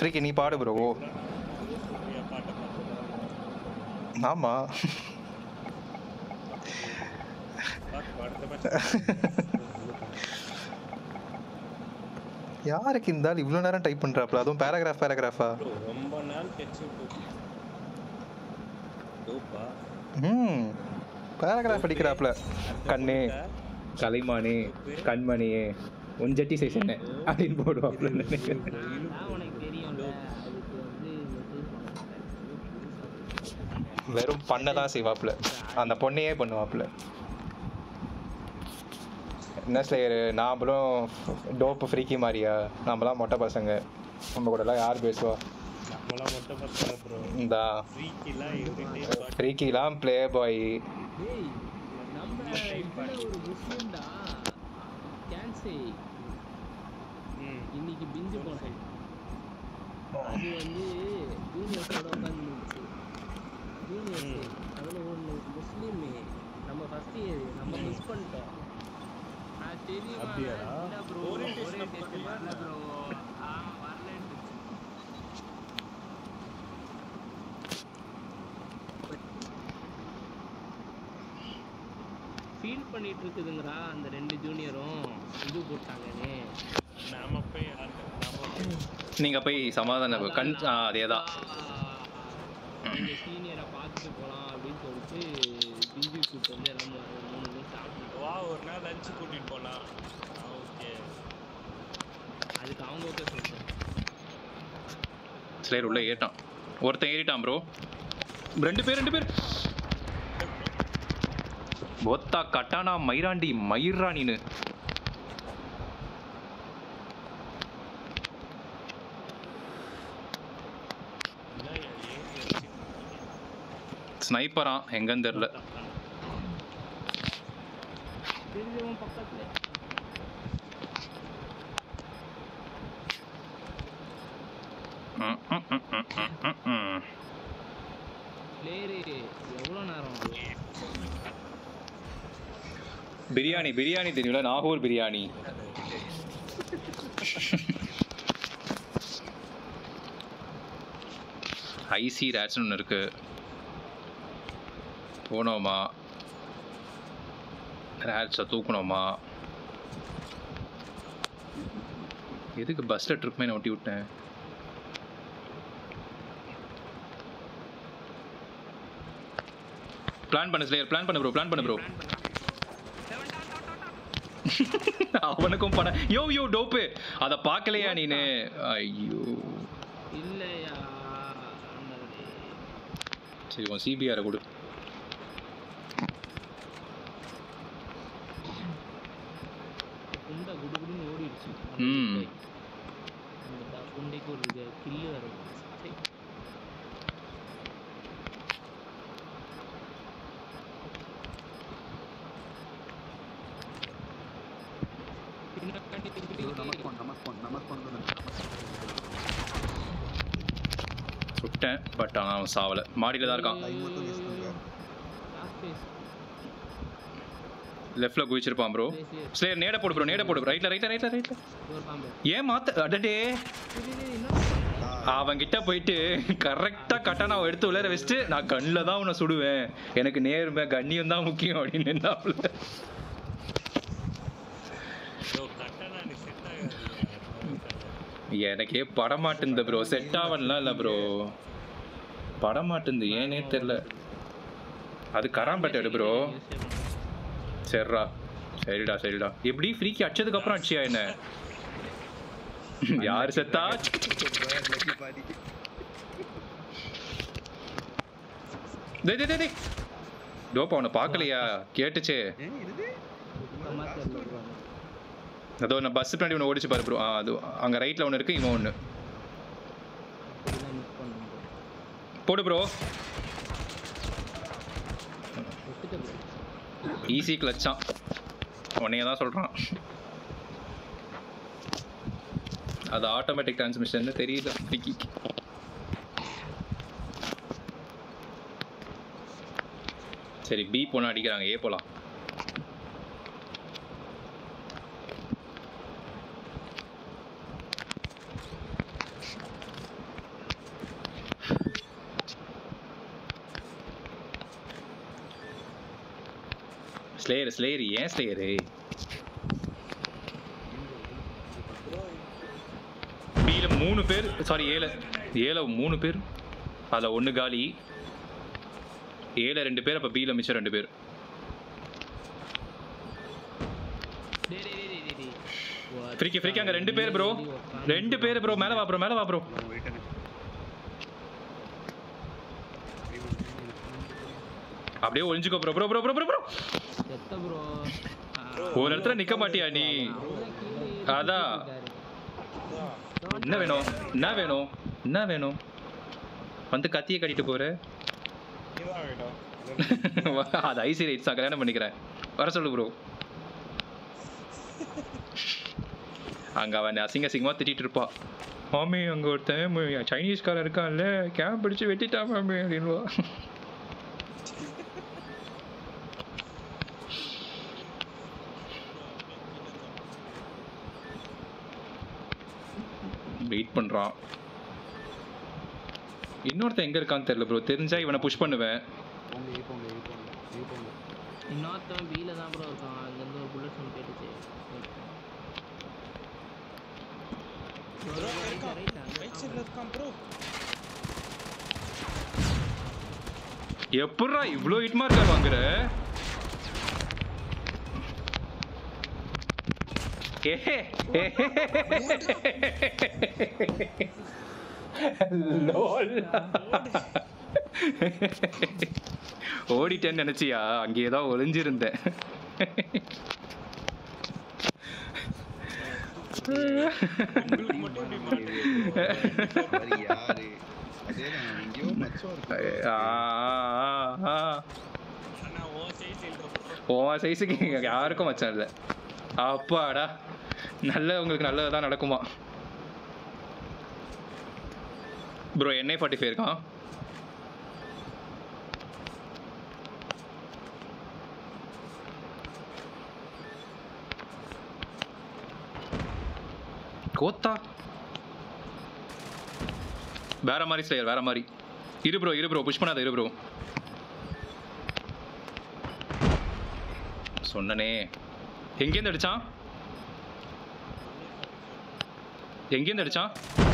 ஃப்ரீக்கு நீ பாடு ப்ரோ சூர்யா பாட்டை பார்த்து ஆமா பாட்டு பாடுறத பார்த்து யாருக்கு இருந்தாலும் இவ்வளோ நேரம் டைப் பண்றாப்ல அதுவும் பேராகிராஃப் பேராகிராஃபா bro, ரொம்ப நாள் கழிச்சு டோப்பா ம் பேராகிராஃப் அடிக்கிறாப்ல கண்ணே கலைமானே கண்மணியே உஞ்சட்டி சேஷன் அப்படின்னு போடுவாப்ல நினைக்கிறேன் அதான் உனக்கு தெரியும்ல அதுக்கு வந்து மெசேஜ் பண்ண வெறும் பண்ண தான் செய்வாப்ல அந்த பொண்ணையே பண்ணுவாப்ல என்ன ஸ்லேயர் நாமளும் டோப்பு ஃப்ரீக்கி மாதிரியா நாமெல்லாம் மொட்டை பசங்க நம்ம கூடலாம் யார் பேசுவா நம்மளாம் மொட்டை பசங்க ப்ரோ இந்த ஃப்ரீக்கெல்லாம் எவ்ரி டே ஃப்ரீக்கிலாம் ப்ளே பாய் டேய் நம்ம இதுல ஒரு முஸ்லீம்டா கேன்சே ம் இன்னைக்கு பிஞ்சு போட்டேன் அது வந்து ஜூனியர்ஸோட உட்காந்துருந்துச்சு ஜூனியர்ஸ் அதில் ஒன்று முஸ்லீம் நம்ம ஃபர்ஸ்ட் இயர் நம்ம மிஸ் பண்ணிட்டோம் நான் தெரியுமா அப்படியாடா? இல்லை ப்ரோ ஒரே டெஸ்ட் வரல ப்ரோ ஆ வரலன்ட்டு ஃபீல் பண்ணிட்டு இருக்குதுங்கடா அந்த ரெண்டு ஜூனியரும் இது போட்டாங்கன்னு நாம போய் அந்த நாம போய் நீங்க போய் சமாதான கண் அதே தான் இந்த சீனியரை பார்த்துட்டு போகலாம் அப்படின்னு சொல்லிட்டு பிஞ்சு கூப்பிட்டு வந்து எல்லாம் ஒரு மூணு பேர் சாப்பிட்டு வா ஒரு நாள் லஞ்ச் கூட்டிட்டு போலாம் ஓகே அதுக்கு அவங்க ஓகே சொல்லிட்டாங்க ஸ்லேயர் உள்ள ஏறிட்டான் ஒருத்தன் ஏறிட்டான் ப்ரோ ரெண்டு பேர் ரெண்டு பேர் ஒத்தா கட்டானா மயிராண்டி மயிராணின்னு என்ன ஏறி வச்சு ஸ்னைப்பரா எங்கன்னு தெரியல தெரிஞ்சவன் பக்கத்துல ம், ம், ம், ம், ம், ம், ம். பிளேயரு எவ்வளோ நேரம் ஆகும்? பிரியாணி பிரியாணி தெரியும்ல நாகூர் பிரியாணி ஐசி ரேட்ஸ்னு ஒன்று இருக்கு போனோமா ரேட்ஸை தூக்கணுமா எதுக்கு பஸ்ஸில் ட்ரிப் மேலே ஒட்டி விட்டேன் பிளான் பண்ணு ஸ்லேயர் பிளான் பண்ணு ப்ரோ பிளான் பண்ணு ப்ரோ அவனுக்கும் பணம் யோ யோ டோப்பு அத பார்க்கலையா நீனு ஐயோ இல்லையா ஆண்டவரே. சரி உன் சிபிஆரை கொடு குண்டை குடுகுடுன்னு ஓடிடுச்சு ம். அந்த த- குண்டைக்கு ஒரு கில்லு வர சுட்டேன் பட் ஆனால் அவன் சாவலை மாடியில் தான் இருக்கான் லெஃப்டில் குதிச்சிருப்பான் ப்ரோ ஸ்லேயர் நேட போடு ப்ரோ நேட போடு ரைட்டில் ரைட்டில் ரைட்டில் ரைட்டில் ஒரு பாம்பு ஏன் மாத்த அடடே அவன் கிட்ட போயிட்டு கரெக்டாக கட்டான எடுத்து விளையாட வச்சுட்டு நான் கண்ணில் தான் உன்னை சுடுவேன் எனக்கு நேர்மை கண்ணியம் தான் முக்கியம் அப்படின்னு நின்னாப்புல. ப்ரோ கட்டணா நீ செட் ஆகாது எனக்கே படமாட்டுந்து ப்ரோ செட் ஆவன்லாம் இல்லை ப்ரோ படமாட்டுந்து ஏனே தெரில அது கராம்பட்டை எடு ப்ரோ சரிடா சரிடா சரிடா எப்படி ஃப்ரீக்கு அடிச்சதுக்கு அப்புறம் அடிச்சியா என்ன யார் செத்தா டேய் டேய், டேய் டேய் டோப்பா அவனை பார்க்கலையா கேட்டுச்சே சுத்தமா தெரியல bro. அதோ நான் பஸ் பின்னாடி ஒன்று ஓடிச்சு பாரு ப்ரோ ஆ அது அங்கே ரைட்டில் ஒன்று இருக்கு இவன் ஒன்று அப்படிதான் மிஸ் பண்ணேன் bro. போடு ப்ரோ விட்டுட்டேன் bro. ஈஸி கிளச்சான் உன்னைய தான் சொல்கிறான் அது ஆட்டோமேட்டிக் டிரான்ஸ்மிஷன் தெரியல விக்கி சரி பி போனால் அடிக்கிறாங்க ஏ போகலாம் ஸ்லேயர் ஸ்லேயர் ஏன் ஸ்லேயரு பியில் மூணு பேர் சாரி ஏல ஏல மூணு பேர் அதில் ஒன்று காலி ஏல ரெண்டு பேர் அப்போ பியில் மிச்சம் ரெண்டு பேர் டேய் டேய் டேய் டேய் டேய் ஃப்ரீக்கி ஃப்ரீக்கி அங்கே ரெண்டு பேர் ப்ரோ ரெண்டு பேர் ப்ரோ மேலே வா ப்ரோ மேலே வா ப்ரோ அப்படியே ஒளிஞ்சுக்கோ bro bro bro bro bro bro செத்த ப்ரோ ஒரு இடத்துல நிக்க மாட்டியா நீ அதான் என்ன வேணும் என்ன வேணும் என்ன வேணும் வந்து கத்தியை கட்டிட்டு போற இதான் வேணும் அது ஐசி ரைட்ஸ் தான் கல்யாணம் பண்ணிக்கிறேன் வர சொல்லு ப்ரோ அங்க அவன் அசிங்க அசிங்கமா திட்டிட்டு இருப்பா மாமி அங்க ஒருத்தன் ம- சைனீஸ்காரன் இருக்கான்ல கேம்ப் பிடிச்சு வெட்டிட்டான் மாமி அப்படின்வா வெயிட் பண்றான் இன்னொருத்தன் எங்க இருக்கான்னு தெரியல ப்ரோ தெரிஞ்சா இவனை புஷ் பண்ணுவேன் இன்னொருத்தன் பீல தான் ப்ரோ இருக்கான் அங்கேருந்து ஒரு புல்லட் சவுண்ட் கேட்டுச்சு ப்ரோ இருக்கான் ரைட் சைடுல இருக்கான் ப்ரோ எப்பட்றா இவ்ளோ ஹிட் மார்க்கர் வாங்குற ஏஹே, ஏஹே. LOL. ஓடிட்டேன்னு நினைச்சியா அங்கேயே தான் ஒளிஞ்சிருந்தேன் உங்களுக்கு மட்டும் இப்படி மாட்டேங்குது யாரு அதேதான் எங்கேயோ மச்சம் இருக்கு ஆ, ஆ, ஆ. ஆனா ஓ சைஸ் இல்ல ப்ரோ உன் சைஸுக்கு இங்க யாருக்கும் மச்சான் இல்லை அப்பாடா நல்ல உங்களுக்கு நல்லதுதான் நடக்குமா ப்ரோ என்ஐ ஃபார்ட்டி ஃபைவ் இருக்கான் கோத்தா வேற மாதிரி ஸ்லேயர் வேற மாதிரி இரு ப்ரோ இரு ப்ரோ புஷ் பண்ணாத இரு ப்ரோ சொன்னனே எங்கேருந்து அடிச்சான் எங்கேருந்து அடிச்சான்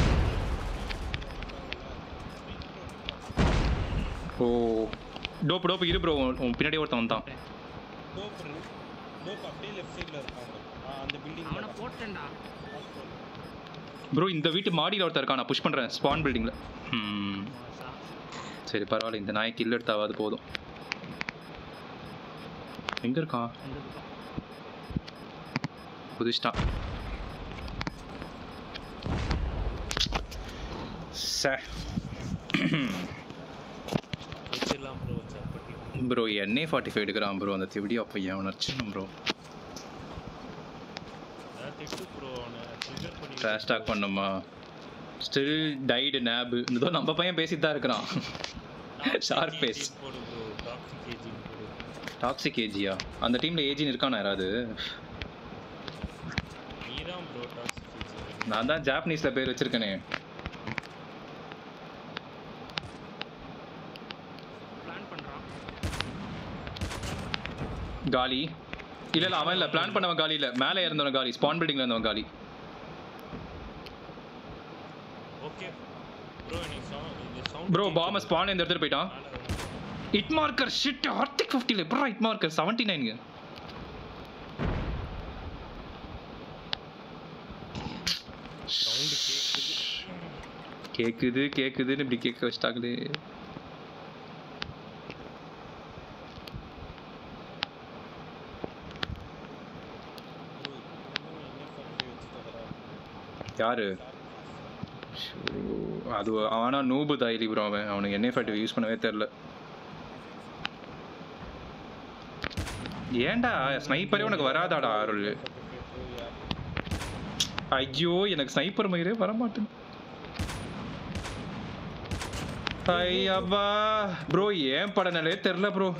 ஓ டோப் டோப் இரு ப்ரோ உன் பின்னாடி ஒருத்தன் வந்தான் டோப் டோப் அப்படியே லெஃப்ட் சைடுல இருக்காங்க ஆ, அந்த பில்டிங் அவனை போட்டேன்டா ப்ரோ இந்த வீட்டு மாடியில் ஒருத்தன் இருக்கான் நான் புஷ் பண்ணுறேன் ஸ்பான் பில்டிங்கில் ம் மோசா சரி பரவாயில்ல இந்த நாய் கில் எடுத்தாவது போதும் எங்கே இருக்கான் இந்த பக்கம் குதிச்சிட்டான் சே வச்சிடலாம் ப்ரோ சப்பட்டி ப்ரோ என்ஏ ஃபார்ட்டி ஃபைவ் எடுக்கிறான் ப்ரோ அந்த திவிடி அப்போ ஏன் நடிச்சிடும் ப்ரோ அதான் திட்டு ப்ரோ அவனை ட்ரிகர் பண்ணி ட்ராஷ் டாக் பண்ணுமா ஸ்டில் டைடு நேபு இதோ நம்ம பையன் பேசிட்டு தான் இருக்கிறான் ஷார்ப் ஃபேஸ் போடு ப்ரோ டாக்ஸிக் ஏஜிங் போடு டாக்ஸிக் ஏஜியா அந்த டீமில் ஏஜின் இருக்கானா யாராவது நீதான் ப்ரோ டாக்ஸிக் ஏஜிங் நான் தான் ஜாப்பனீஸில் பேர் வச்சிருக்கேனே பிளான் பண்றான் காலி இல்ல இல்ல அவன் இல்ல பிளான் பண்ணவன் காலி இல்ல மேலே இருந்தவன் காலி ஸ்பான் பில்டிங்ல இருந்தவன் காலி ஓகே ப்ரோ நீ சவுண்ட் இந்த சவுண்ட் ப்ரோ பாம ஸ்பான் இந்த இடத்துல போயிட்டான் ஹிட் மார்க்கர் ஷிட் ஆர்டிக் ஃபிஃப்டியில் ப்ரோ ஹிட் மார்க்கர் செவன்ட்டி நைனுங்க சவுண்ட் கேக்குது கேக்குது கேக்குதுன்னு இப்படி கேட்க வச்சிட்டாங்களே ப்ரோ என்ன பண்ணி வச்சுட்டதா யாரு ஷோ, அது அவனா நூபு தாயிலி ப்ரோ அவன் அவனுக்கு என்ன ஃபேட் யூஸ் பண்ணவே தெரில ஏன்டா ஸ்னைப்பரே உனக்கு வராதாடா அருள் ஐயோ எனக்கு ஸ்னைப்பர் மயிரே வர மாட்டேங்குது ஐயப்பா ப்ரோ ஏன் படனாலே தெரில ப்ரோ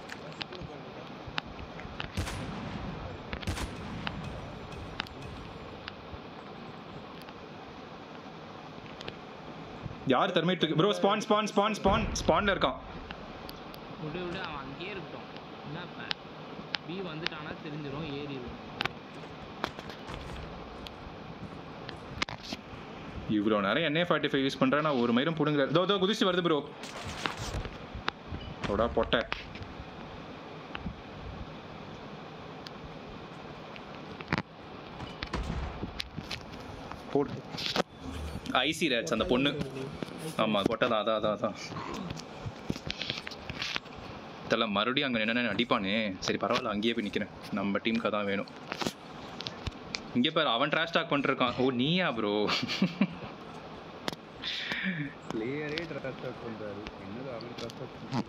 யார் தரமிட்டு இருக்கு bro spawn spawn spawn spawn ஸ்பான்ல இருக்கான் விடு விடு அவன் அங்கேயே இருக்கட்டும் என்னப்ப பி வந்துட்டானா தெரிஞ்சிரும் ஏறிடும் இவ்வளோ நேரம் என்ஏ ஃபார்ட்டி ஃபைவ் யூஸ் பண்ணுறேன் நான் ஒரு மயிரும் பிடுங்குற தோ தோ குதிச்சு வருது ப்ரோ தொடா பொட்டை போடு ஐசி ரேட்ஸ் அந்த பொண்ணு ஆமாம் பொட்டை தான் அதான் அதான் அதான் தெரியல மறுபடியும் அங்கே என்னென்ன அடிப்பானே சரி பரவாயில்ல அங்கேயே போய் நிற்கிறேன் நம்ம டீமுக்கு தான் வேணும் இங்கே பாரு அவன் ட்ராஷ் டாக் பண்ணிருக்கான் ஓ நீயா ப்ரோ பிளேயரே ட்ரஸ்ட் அவுட் பண்றாரு என்னது அவன் ட்ரஸ்ட் அவுட்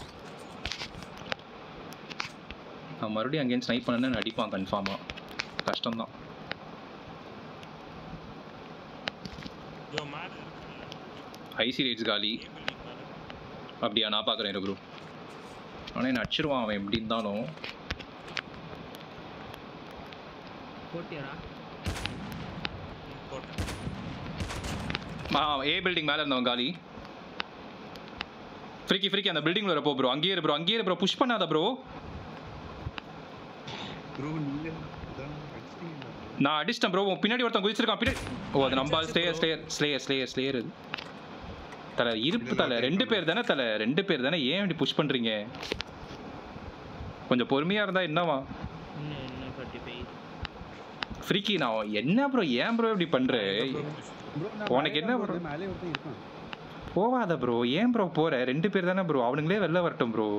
அவன் மறுபடியும் அங்கேயும் ஸ்னைப் பண்ணனு அடிப்பான் கன்ஃபார்மாக கஷ்டம்தான் யோ மேல இருக்கு ஐசி ரேட்ஸ் காலி ஏ பில்டிங் மேல அப்படியா நான் பார்க்குறேன் ப்ரோ ஆனால் என்ன அடிச்சிருவான் அவன் எப்படி இருந்தாலும் போட்டியாடா போட்டேன் ஆ ஏ பில்டிங் மேலே இருந்தவன் காலி ஃப்ரீக்கி ஃப்ரீக்கி அந்த பில்டிங் வர போ ப்ரோ அங்கேயே ப்ரோ அங்கேயே ப்ரோ புஷ் பண்ணாத ப்ரோ ப்ரோ நீங்க அதான் அடிச்சிட்டீங்க நான் அடிச்சிட்டேன் ப்ரோ பின்னாடி ஒருத்தன் குதிச்சிருக்கான் பின்னாடி ஓ அது நம்ம slayer slayer slayer slayer slayer இது தலை இருப்பு தலை ரெண்டு பேர் தானே தலை ரெண்டு பேர் தானே ஏன் இப்படி புஷ் பண்ணுறீங்க கொஞ்சம் பொறுமையாக இருந்தால் என்னவா இன்னும் இன்னும் ஃபார்ட்டி ஃபைவ் ஃப்ரீக்கி நான் என்ன ப்ரோ ஏன் ப்ரோ இப்படி பண்ற ப்ரோ உனக்கு என்ன bro? மேலே ஒருத்தன் இருக்கான் போவாத ப்ரோ ஏன் ப்ரோ போற ரெண்டு பேர் தானே ப்ரோ அவனுங்களே வெளில வரட்டும் ப்ரோ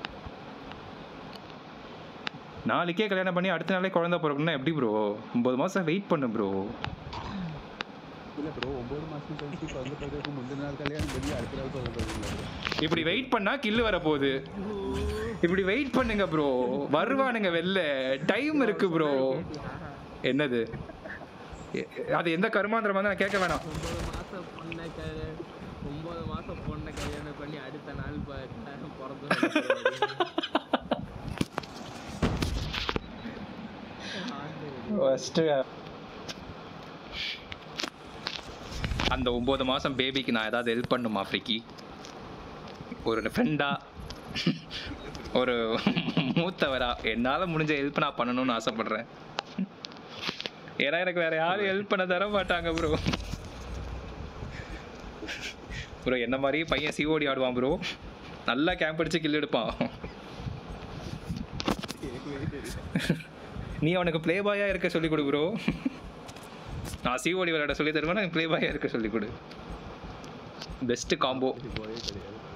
நாளைக்கே கல்யாணம் பண்ணி அடுத்த நாளே குழந்தை பிறக்கணும்னா எப்படி ப்ரோ ஒன்பது மாசம் வெயிட் பண்ணு ப்ரோ இல்ல ப்ரோ ஒன்பது மாசம் கழிச்சு குழந்தை பிறகு முந்தின நாள் கல்யாணம் பண்ணி அடுத்த நாள் குழந்தை பிறகு இப்படி வெயிட் பண்ணா கில்லு வர போகுது இப்படி வெயிட் பண்ணுங்க ப்ரோ வருவானுங்க வெளில டைம் இருக்கு ப்ரோ என்னது எ- அது எந்த கருமாந்திரமா தான் நான் கேட்க வேணாம் ஒன்பது மாசம் பொண்ணை கல்யாணம் ஒன்பது மாசம் பொண்ணை கல்யாணம் பண்ணி அடுத்த நாள் ப- பிறந்து அந்த ஒன்பது மாசம் பேபிக்கு நான் ஏதாவது ஹெல்ப் பண்ணுமா ஃப்ரிக்கி ஒரு ஃப்ரெண்டா ஒரு மூத்தவரா என்னால் முடிஞ்ச ஹெல்ப் நான் பண்ணணும்னு ஆசைப்படுறேன் ஏன்னா எனக்கு வேற யாரும் ஹெல்ப் பண்ண தர மாட்டாங்க ப்ரோ ப்ரோ என்ன மாதிரி பையன் சிஓடி ஆடுவான் ப்ரோ நல்லா கேம்ப் அடிச்சு கில் எடுப்பான் நீ அவனுக்கு ப்ளே பாயா இருக்க சொல்லி கொடு ப்ரோ நான் சிஓடி விளையாட சொல்லி தருவேன் ப்ளே பாயா இருக்க சொல்லி கொடு பெஸ்ட் காம்போ போயே கிடையாது